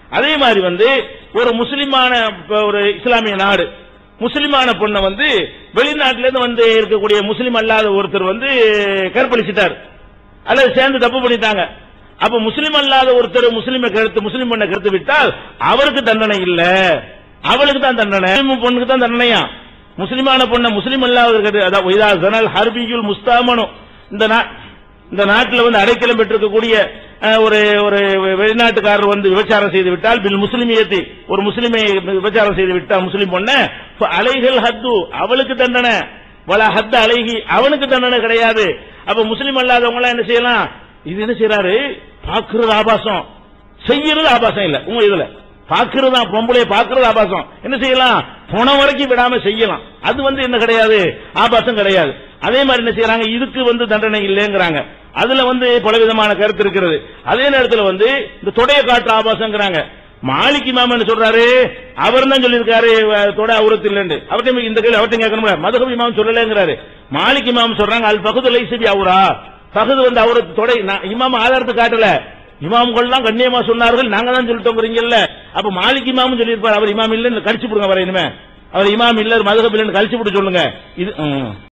அதே மாதிரி வந்து ஒரு முஸ்லிமான இப்ப ஒரு இஸ்லாமிய நாடு முஸ்லிமான பொண்ணை வந்து வெளிநாட்டில இருந்து வந்து இருக்கக்கூடிய முஸ்லிம் அல்லாத ஒருத்தர் வந்து கற்பழிச்சிட்டார் அல்லது சேர்ந்து தப்பு பண்ணிட்டாங்க அப்ப முஸ்லிம் அல்லாத ஒருத்தர் முஸ்லிமை கருத்து முஸ்லிம் பொண்ணை கருத்து விட்டால் அவருக்கு தண்டனை இல்ல அவளுக்கு தான் தண்டனை முஸ்லிம் பொண்ணுக்கு தான் தண்டனையா முஸ்லிமான பொண்ணை முஸ்லிம் அல்லாத அதாவது இதா ஜனல் ஹர்பியுல் முஸ்தாமனும் இந்த நா- இந்த நாட்டில் வந்து அடைக்கலம் பெற்றிருக்கக்கூடிய அஹ், ஒரு ஒரு வெளிநாட்டுக்காரர் வந்து விபச்சாரம் செய்து விட்டால் பில் முஸ்லிமியத்தை ஒரு முஸ்லிமை விபச்சாரம் செய்து விட்டால் முஸ்லிம் பொண்ண அலைகள் ஹத்து அவளுக்கு தண்டனை வல ஹத்த அலைகி அவனுக்கு தண்டனை கிடையாது அப்ப முஸ்லிம் அல்லாதவங்க எல்லாம் என்ன செய்யலாம் இது என்ன செய்யறாரு பாக்குறது ஆபாசம் செய்யறது ஆபாசம் இல்ல உங்க இதுல பாக்குறதா பொம்பளைய பாக்குறது ஆபாசம் என்ன செய்யலாம் போன வரைக்கும் விடாம செய்யலாம் அது வந்து என்ன கிடையாது ஆபாசம் கிடையாது அதே மாதிரி என்ன செய்யறாங்க இதுக்கு வந்து தண்டனை இல்லைங்கிறாங்க அதுல வந்து பலவிதமான கருத்து இருக்கிறது அதே நேரத்துல வந்து இந்த தொடைய காற்று ஆபாசங்கிறாங்க மாலிக் இமாம் என்ன சொல்றாரு அவர் தான் சொல்லியிருக்காரு அஹ், தொட அவுரத்து இல்லைன்னு அவர்கிட்ட இந்த கேள்வி அவர்கிட்ட கேட்கணும் மதுகப் இமாம் சொல்லலைங்கிறாரு மாலிக் இமாம் சொல்றாங்க அல் பகுது லைசபி அவுரா பகுது வந்து அவரது தொடை நான் இமாம் ஆதாரத்தை காட்டல இமாம்கள்லாம் கண்ணியமா சொன்னார்கள் நாங்க தான் சொல்லிட்டோங்கிறீங்கல்ல அப்ப மாலிக் இமாமும் சொல்லியிருப்பார் அவர் இமாம் இல்லைன்னு கழிச்சு விடுங்க அவரை இனிமே அவர் இமாம் இல்ல மதுகப் இல்லைன்னு கழிச்சு விட்டு சொல்லுங்க இது ம்.